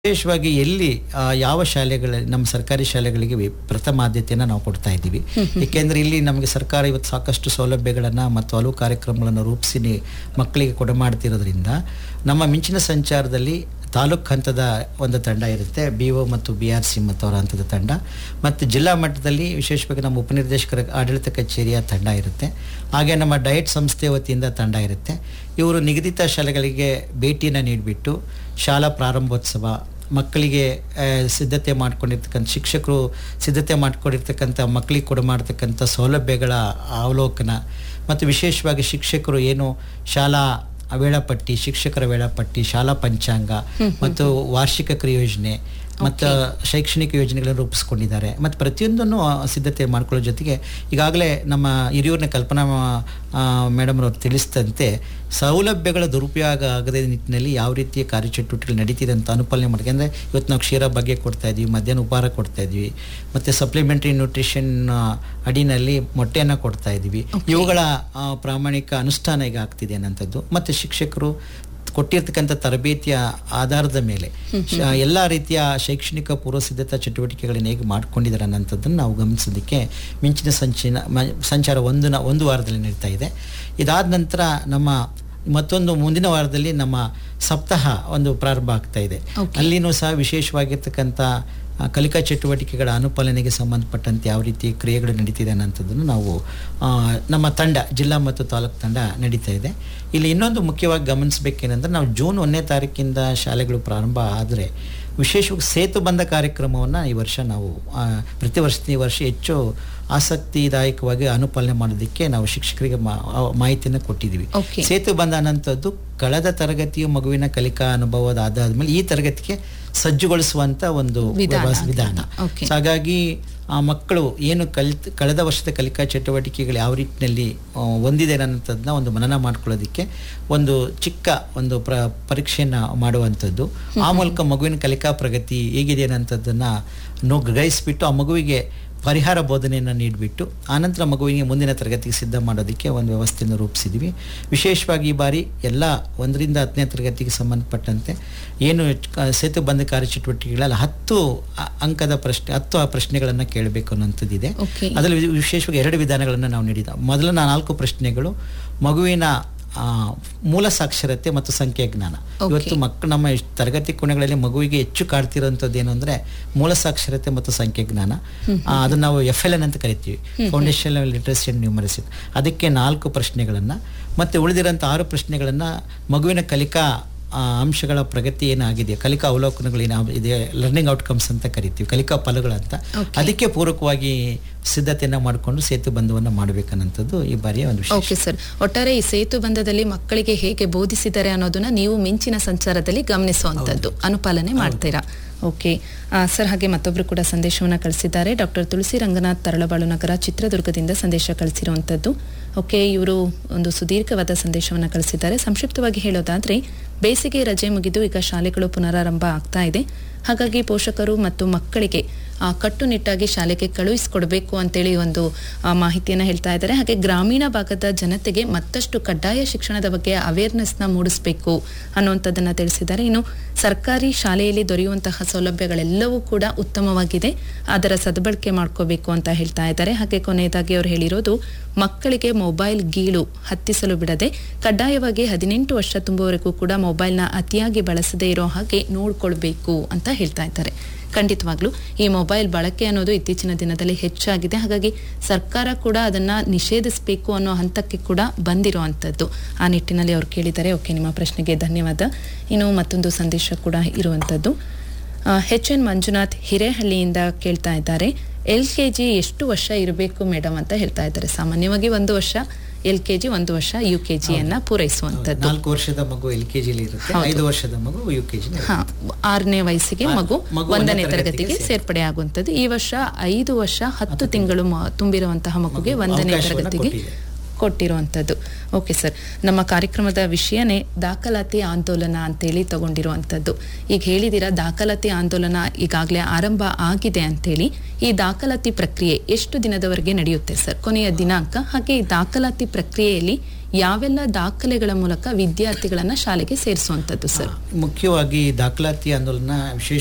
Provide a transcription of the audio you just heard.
ವಿಶೇಷವಾಗಿ ಎಲ್ಲಿ ಆ, ಯಾವ ಶಾಲೆಗಳ ನಮ್ಮ ಸರ್ಕಾರಿ ಶಾಲೆಗಳಿಗೆ ವಿ- ಪ್ರಥಮ ಆದ್ಯತೆಯನ್ನು ನಾವು ಕೊಡ್ತಾ ಇದ್ದೀವಿ ಏಕೆಂದರೆ ಇಲ್ಲಿ ನಮಗೆ ಸರ್ಕಾರ ಇವತ್ತು ಸಾಕಷ್ಟು ಸೌಲಭ್ಯಗಳನ್ನು ಮತ್ತು ಹಲವು ಕಾರ್ಯಕ್ರಮಗಳನ್ನು ರೂಪಿಸಿ ನಿ- ಮಕ್ಕಳಿಗೆ ಕೊಡಮಾಡ್ತಿರೋದ್ರಿಂದ ನಮ್ಮ ಮಿಂಚಿನ ಸಂಚಾರದಲ್ಲಿ ತಾಲೂಕು ಹಂತದ ಒಂದು ತಂಡ ಇರುತ್ತೆ ಬಿ ಒ ಮತ್ತು ಬಿ ಆರ್ ಸಿ ಮತ್ತು ಅವರ ಹಂತದ ತಂಡ ಮತ್ತು ಜಿಲ್ಲಾ ಮಟ್ಟದಲ್ಲಿ ವಿಶೇಷವಾಗಿ ನಮ್ಮ ಉಪನಿರ್ದೇಶಕರ ಆಡಳಿತ ಕಚೇರಿಯ ತಂಡ ಇರುತ್ತೆ ಹಾಗೆ ನಮ್ಮ ಡಯಟ್ ಸಂಸ್ಥೆ ವತಿಯಿಂದ ತಂಡ ಇರುತ್ತೆ ಇವರು ನಿಗದಿತ ಶಾಲೆಗಳಿಗೆ ಭೇಟಿಯನ್ನು ನೀಡಿಬಿಟ್ಟು ಶಾಲಾ ಪ್ರಾರಂಭೋತ್ಸವ ಮಕ್ಕಳಿಗೆ ಆ, ಸಿದ್ಧತೆ ಮಾಡ್ಕೊಂಡಿರ್ತಕ್ಕಂಥ ಶಿಕ್ಷಕರು ಸಿದ್ಧತೆ ಮಾಡ್ಕೊಂಡಿರ್ತಕ್ಕಂಥ ಮಕ್ಕಳಿಗೆ ಕೊಡ ಮಾಡ್ತಕ್ಕಂಥ ಸೌಲಭ್ಯಗಳ ಅವಲೋಕನ ಮತ್ತು ವಿಶೇಷವಾಗಿ ಶಿಕ್ಷಕರು ಏನು ಶಾಲಾ ವೇಳಾಪಟ್ಟಿ ಶಿಕ್ಷಕರ ವೇಳಾಪಟ್ಟಿ ಶಾಲಾ ಪಂಚಾಂಗ ಮತ್ತು ವಾರ್ಷಿಕ ಕ್ರಿಯೋಜನೆ ಮತ್ತು ಶೈಕ್ಷಣಿಕ ಯೋಜನೆಗಳನ್ನು ರೂಪಿಸ್ಕೊಂಡಿದ್ದಾರೆ ಮತ್ತು ಪ್ರತಿಯೊಂದನ್ನು ಆ, ಸಿದ್ಧತೆ ಮಾಡ್ಕೊಳ್ಳೋ ಜೊತೆಗೆ ಈಗಾಗಲೇ ನಮ್ಮ ಹಿರಿಯೂರಿನ ಕಲ್ಪನಾ ಮೇಡಮ್ ಅವರು ತಿಳಿಸಿದಂತೆ ಸೌಲಭ್ಯಗಳ ದುರುಪಯೋಗ ಆಗದ ನಿಟ್ಟಿನಲ್ಲಿ ಯಾವ ರೀತಿಯ ಕಾರ್ಯಚಟುವಟಿಕೆಗಳು ನಡೀತಿದೆ ಅಂತ ಅನುಪಾಲನೆ ಮಾಡಿ ಅಂದರೆ ಇವತ್ತು ನಾವು ಕ್ಷೀರ ಬಗ್ಗೆ ಕೊಡ್ತಾ ಇದ್ವಿ ಮಧ್ಯಾಹ್ನ ಉಪಹಾರ ಕೊಡ್ತಾ ಇದ್ವಿ ಮತ್ತು ಸಪ್ಲಿಮೆಂಟ್ರಿ ನ್ಯೂಟ್ರಿಷನ್ ಅಡಿನಲ್ಲಿ ಮೊಟ್ಟೆಯನ್ನು ಕೊಡ್ತಾ ಇದ್ವಿ ಇವುಗಳ ಆ, ಪ್ರಾಮಾಣಿಕ ಅನುಷ್ಠಾನ ಈಗ ಆಗ್ತಿದೆ ಅನ್ನೋಂಥದ್ದು ಮತ್ತು ಶಿಕ್ಷಕರು ಕೊಟ್ಟಿರ್ತಕ್ಕಂಥ ತರಬೇತಿಯ ಆಧಾರದ ಮೇಲೆ ಶ- ಎಲ್ಲ ರೀತಿಯ ಶೈಕ್ಷಣಿಕ ಪೂರ್ವ ಸಿದ್ಧತಾ ಚಟುವಟಿಕೆಗಳನ್ನು ಹೇಗೆ ಮಾಡ್ಕೊಂಡಿದ್ದಾರೆ ಅನ್ನೋಂಥದ್ದನ್ನು ನಾವು ಗಮನಿಸೋದಕ್ಕೆ ಮಿಂಚಿನ ಸಂಚಿನ ಮ- ಸಂಚಾರ ಒಂದು ನ- ಒಂದು ವಾರದಲ್ಲಿ ನಡೀತಾ ಇದೆ ಇದಾದ ನಂತರ ನಮ್ಮ ಮತ್ತೊಂದು ಮುಂದಿನ ವಾರದಲ್ಲಿ ನಮ್ಮ ಸಪ್ತಾಹ ಒಂದು ಪ್ರಾರಂಭ ಆಗ್ತಾ ಇದೆ ಅಲ್ಲಿನೂ ಸಹ ವಿಶೇಷವಾಗಿರ್ತಕ್ಕಂಥ ಆ, ಕಲಿಕಾ ಚಟುವಟಿಕೆಗಳ ಅನುಪಾಲನೆಗೆ ಸಂಬಂಧಪಟ್ಟಂತೆ ಯಾವ ರೀತಿ ಕ್ರಿಯೆಗಳು ನಡೀತಿದೆ ಅನ್ನೋಂಥದ್ದನ್ನು ನಾವು ಆ, ನಮ್ಮ ತಂಡ ಜಿಲ್ಲಾ ಮತ್ತು ತಾಲೂಕು ತಂಡ ನಡೀತಾ ಇದೆ ಇಲ್ಲಿ ಇನ್ನೊಂದು ಮುಖ್ಯವಾಗಿ ಗಮನಿಸಬೇಕೇನೆಂದ್ರೆ ನಾವು ಜೂನ್ ಒಂದನೇ ತಾರೀಕಿಂದ ಶಾಲೆಗಳು ಪ್ರಾರಂಭ ಆದರೆ ವಿಶೇಷವಾಗಿ ಸೇತು ಬಂಧ ಕಾರ್ಯಕ್ರಮವನ್ನು ಈ ವರ್ಷ ನಾವು ಆ, ಪ್ರತಿ ವರ್ಷ ಈ ವರ್ಷ ಹೆಚ್ಚು ಆಸಕ್ತಿದಾಯಕವಾಗಿ ಅನುಪಾಲನೆ ಮಾಡೋದಕ್ಕೆ ನಾವು ಶಿಕ್ಷಕರಿಗೆ ಮಾ- ಆ ಮಾಹಿತಿಯನ್ನು ಕೊಟ್ಟಿದ್ದೀವಿ Okay. ಸೇತು ಬಂಧ ಅನ್ನೋಂಥದ್ದು ಕಳೆದ ತರಗತಿಯು ಮಗುವಿನ ಕಲಿಕಾ ಅನುಭವದ ಆಧಾರದ ಮೇಲೆ ಈ ತರಗತಿಗೆ ಸಜ್ಜುಗೊಳಿಸುವಂತ ಒಂದು ವಿಧಾನ ವ್ಯವಸ್- ಅಂತ. ವಿಧಾನ Okay. ಸೊ ಹಾಗಾಗಿ ಆ ಮಕ್ಕಳು ಏನು ಕಲಿತ್ ಕಳೆದ ವರ್ಷದ ಕಲಿಕಾ ಚಟುವಟಿಕೆಗಳು ಯಾವ ರೀತಿಯಲ್ಲಿ ಆ, ಹೊಂದಿದೆ ಅನ್ನೋಂಥದ್ದನ್ನ ಒಂದು ಮನನ ಮಾಡ್ಕೊಳ್ಳೋದಕ್ಕೆ ಒಂದು ಚಿಕ್ಕ ಒಂದು ಪ್ರ ಪರೀಕ್ಷೆಯನ್ನು ಮಾಡುವಂಥದ್ದು ಆ ಮೂಲಕ ಮಗುವಿನ ಕಲಿಕಾ ಪ್ರಗತಿ ಹೇಗಿದೆ ಅನ್ನೋಂಥದ್ದನ್ನ ನೋ ಗ್ರಹಿಸ್ಬಿಟ್ಟು ಆ ಮಗುವಿಗೆ ಪರಿಹಾರ ಬೋಧನೆಯನ್ನು ನೀಡಿಬಿಟ್ಟು ಆನಂತರ ಮಗುವಿಗೆ ಮುಂದಿನ ತರಗತಿಗೆ ಸಿದ್ಧ ಮಾಡೋದಕ್ಕೆ ಒಂದು ವ್ಯವಸ್ಥೆಯನ್ನು ರೂಪಿಸಿದ್ವಿ ವಿಶೇಷವಾಗಿ ಈ ಬಾರಿ ಎಲ್ಲ ಒಂದರಿಂದ ಹತ್ತನೇ ತರಗತಿಗೆ ಸಂಬಂಧಪಟ್ಟಂತೆ ಏನು ಕ- ಸೇತು ಬಂಧ ಕಾರ್ಯಚಟುವಟಿಕೆಗಳಲ್ಲಿ ಹತ್ತು ಅ- ಅಂಕದ ಪ್ರಶ್ನೆ ಹತ್ತು ಆ ಪ್ರಶ್ನೆಗಳನ್ನು ಕೇಳಬೇಕು ಅನ್ನೋಂಥದ್ದಿದೆ Okay. ಅದರಲ್ಲಿ ವಿ- ವಿಶೇಷವಾಗಿ ಎರಡು ವಿಧಾನಗಳನ್ನು ನಾವು ನೀಡಿದ ಮೊದಲ ನಾಲ್ಕು ಪ್ರಶ್ನೆಗಳು ಮಗುವಿನ ಆ, ಮೂಲ ಸಾಕ್ಷರತೆ ಮತ್ತು ಸಂಖ್ಯಾ ಜ್ಞಾನ Okay. ಇವತ್ತು ಮಕ್ಕಳು ನಮ್ಮ ಇಷ್ಟ್ ತರಗತಿ ಕೋಣೆಗಳಲ್ಲಿ ಮಗುವಿಗೆ ಹೆಚ್ಚು ಕಾಡ್ತಿರೋಂಥದ್ದು ಏನು ಅಂದ್ರೆ ಮೂಲ ಸಾಕ್ಷರತೆ ಮತ್ತು ಸಂಖ್ಯಾ ಜ್ಞಾನ ಆ, ಅದನ್ನ ನಾವು ಎಫ್ ಎಲ್ ಎನ್ ಅಂತ ಕರಿತೀವಿ foundation level literacy and numeracy ಅದಕ್ಕೆ ನಾಲ್ಕು ಪ್ರಶ್ನೆಗಳನ್ನ ಮತ್ತೆ ಉಳಿದಿರೋಂಥ ಆರು ಪ್ರಶ್ನೆಗಳನ್ನ ಮಗುವಿನ ಕಲಿಕಾ ಆ, ಅಂಶಗಳ ಪ್ರಗತಿ ಏನಾಗಿದೆ ಕಲಿಕಾ ಅವಲೋಕನಗಳು ಏನ ಇದೆ ಲರ್ನಿಂಗ್ ಔಟ್ಕಮ್ಸ್ ಅಂತ ಕರಿತೀವಿ ಕಲಿಕಾ ಫಲಗಳಂತ ಅದಕ್ಕೆ ಪೂರಕವಾಗಿ ಸಿದ್ಧತೆಯನ್ನ ಮಾಡಿಕೊಂಡು ಸೇತು ಬಂಧವನ್ನು ಮಾಡಬೇಕನ್ನಂಥದ್ದು ಈ ಬಾರಿಯ ಒಂದು ವಿಶೇಷ ಓಕೆ ಸರ್ ಒಟ್ಟಾರೆ ಈ ಸೇತು ಬಂಧದಲ್ಲಿ ಮಕ್ಕಳಿಗೆ ಹೇಗೆ ಬೋಧಿಸಿದ್ದಾರೆ ಅನ್ನೋದನ್ನ ನೀವು ಮಿಂಚಿನ ಸಂಚಾರದಲ್ಲಿ ಗಮನಿಸುವಂತದ್ದು ಅನುಪಾಲನೆ ಮಾಡ್ತೀರಾ ಓಕೆ ಆ, ಸರ್ ಹಾಗೆ ಮತ್ತೊಬ್ರು ಕೂಡ ಸಂದೇಶವನ್ನ ಕಳಿಸಿದ್ದಾರೆ ಡಾಕ್ಟರ್ ತುಳಸಿ ರಂಗನಾಥ್ ತರಳಬಾಳು ನಗರ ಚಿತ್ರದುರ್ಗದಿಂದ ಸಂದೇಶ ಕಳಿಸಿರುವಂತದ್ದು ಓಕೆ ಇವರು ಒಂದು ಸುದೀರ್ಘವಾದ ಸಂದೇಶವನ್ನ ಕಳಿಸಿದ್ದಾರೆ ಸಂಕ್ಷಿಪ್ತವಾಗಿ ಹೇಳೋದಾದ್ರೆ ಬೇಸಿಗೆ ರಜೆ ಮುಗಿದು ಈಗ ಶಾಲೆಗಳು ಪುನರಾರಂಭ ಆಗ್ತಾ ಇದೆ ಹಾಗಾಗಿ ಪೋಷಕರು ಮತ್ತು ಮಕ್ಕಳಿಗೆ ಆ, ಕಟ್ಟುನಿಟ್ಟಾಗಿ ಶಾಲೆಗೆ ಕಳುಹಿಸಿಕೊಡ್ಬೇಕು ಅಂತೇಳಿ ಒಂದು ಆ, ಮಾಹಿತಿಯನ್ನ ಹೇಳ್ತಾ ಇದ್ದಾರೆ ಹಾಗೆ ಗ್ರಾಮೀಣ ಭಾಗದ ಜನತೆಗೆ ಮತ್ತಷ್ಟು ಕಡ್ಡಾಯ ಶಿಕ್ಷಣದ ಬಗ್ಗೆ ಅವೇರ್ನೆಸ್ನ ಮೂಡಿಸಬೇಕು ಅನ್ನುವಂಥದ್ದನ್ನ ತಿಳಿಸಿದ್ದಾರೆ ಇನ್ನು ಸರ್ಕಾರಿ ಶಾಲೆಯಲ್ಲಿ ದೊರೆಯುವಂತಹ ಸೌಲಭ್ಯಗಳೆಲ್ಲವೂ ಕೂಡ ಉತ್ತಮವಾಗಿದೆ ಅದರ ಸದ್ಬಳಕೆ ಮಾಡ್ಕೋಬೇಕು ಅಂತ ಹೇಳ್ತಾ ಇದ್ದಾರೆ ಹಾಗೆ ಕೊನೆಯದಾಗಿ ಅವರು ಹೇಳಿರೋದು ಮಕ್ಕಳಿಗೆ ಮೊಬೈಲ್ ಗೀಳು ಹತ್ತಿಸಲು ಬಿಡದೆ ಕಡ್ಡಾಯವಾಗಿ ಹದಿನೆಂಟು ವರ್ಷ ತುಂಬುವವರೆಗೂ ಕೂಡ ಮೊಬೈಲ್ನ ಅತಿಯಾಗಿ ಬಳಸದೇ ಇರೋ ಹಾಗೆ ನೋಡ್ಕೊಳ್ಬೇಕು ಅಂತ ಹೇಳ್ತಾ ಇದ್ದಾರೆ ಖಂಡಿತವಾಗ್ಲೂ ಈ ಮೊಬೈಲ್ ಬಳಕೆ ಅನ್ನೋದು ಇತ್ತೀಚಿನ ದಿನದಲ್ಲಿ ಹೆಚ್ಚಾಗಿದೆ ಹಾಗಾಗಿ ಸರ್ಕಾರ ಕೂಡ ಅದನ್ನ ನಿಷೇಧಿಸಬೇಕು ಅನ್ನೋ ಹಂತಕ್ಕೆ ಕೂಡ ಬಂದಿರೋ ಅಂಥದ್ದು ಆ ನಿಟ್ಟಿನಲ್ಲಿ ಅವ್ರು ಕೇಳಿದ್ದಾರೆ ಓಕೆ ನಿಮ್ಮ ಪ್ರಶ್ನೆಗೆ ಧನ್ಯವಾದ ಇನ್ನು ಮತ್ತೊಂದು ಸಂದೇಶ ಕೂಡ ಇರುವಂಥದ್ದು ಎಚ್ ಎನ್ ಮಂಜುನಾಥ್ ಹಿರೇಹಳ್ಳಿಯಿಂದ ಕೇಳ್ತಾ ಇದ್ದಾರೆ ಎಲ್ ಕೆ ಜಿ ಎಷ್ಟು ವರ್ಷ ಇರಬೇಕು ಮೇಡಮ್ ಅಂತ ಹೇಳ್ತಾ ಇದ್ದಾರೆ ಸಾಮಾನ್ಯವಾಗಿ ಒಂದು ವರ್ಷ ಎಲ್ ಕೆ ಜಿ ಒಂದು ವರ್ಷ ಯು ಕೆ ಜಿಯನ್ನ ಪೂರೈಸುವಂಥದ್ದು ನಾಲ್ಕು ವರ್ಷದ ಮಗು ಎಲ್ ಕೆ ಜಿಲಿ ಇರುತ್ತೆ ಐದು ವರ್ಷದ ಮಗು ಯು ಕೆ ಜಿಲಿ ಹಾ ಆರನೇ ವಯಸ್ಸಿಗೆ ಆ, ಮಗು ಮಗು ಒಂದನೇ ಒಂದನೇ ತರಗತಿಗೆ ತರಗತಿಗೆ ಸೇರ್ಪಡೆ ಆಗುವಂಥದ್ದು ಈ ವರ್ಷ ಐದು ವರ್ಷ ಹತ್ತು ತಿಂಗಳು ಮ- ತುಂಬಿರುವಂತಹ ಮಗುಗೆ ಒಂದನೇ ಅವಕಾಶವನ್ನ ತರಗತಿಗೆ ಕೊಟ್ಟಿದೆ. ಕೊಟ್ಟಿರುವಂಥದ್ದು ಓಕೆ ಸರ್ ನಮ್ಮ ಕಾರ್ಯಕ್ರಮದ ವಿಷಯನೇ ದಾಖಲಾತಿ ಆಂದೋಲನ ಅಂತೇಳಿ ತಗೊಂಡಿರುವಂಥದ್ದು ಈಗ ಹೇಳಿದಿರ ದಾಖಲಾತಿ ಆಂದೋಲನ ಈಗಾಗಲೇ ಆರಂಭ ಆಗಿದೆ ಅಂತೇಳಿ ಈ ದಾಖಲಾತಿ ಪ್ರಕ್ರಿಯೆ ಎಷ್ಟು ದಿನದವರೆಗೆ ನಡೆಯುತ್ತೆ ಸರ್ ಕೊನೆಯ ದಿನಾಂಕ ಹಾಗೆ ಈ ದಾಖಲಾತಿ ಪ್ರಕ್ರಿಯೆಯಲ್ಲಿ ಯಾವೆಲ್ಲ ದಾಖಲೆಗಳ ಮೂಲಕ ವಿದ್ಯಾರ್ಥಿಗಳನ್ನ ಶಾಲೆಗೆ ಸೇರಿಸುವಂತದ್ದು ಸರ್ ಮುಖ್ಯವಾಗಿ ದಾಖಲಾತಿ ಆಂದೋಲನ ವಿಶೇಷ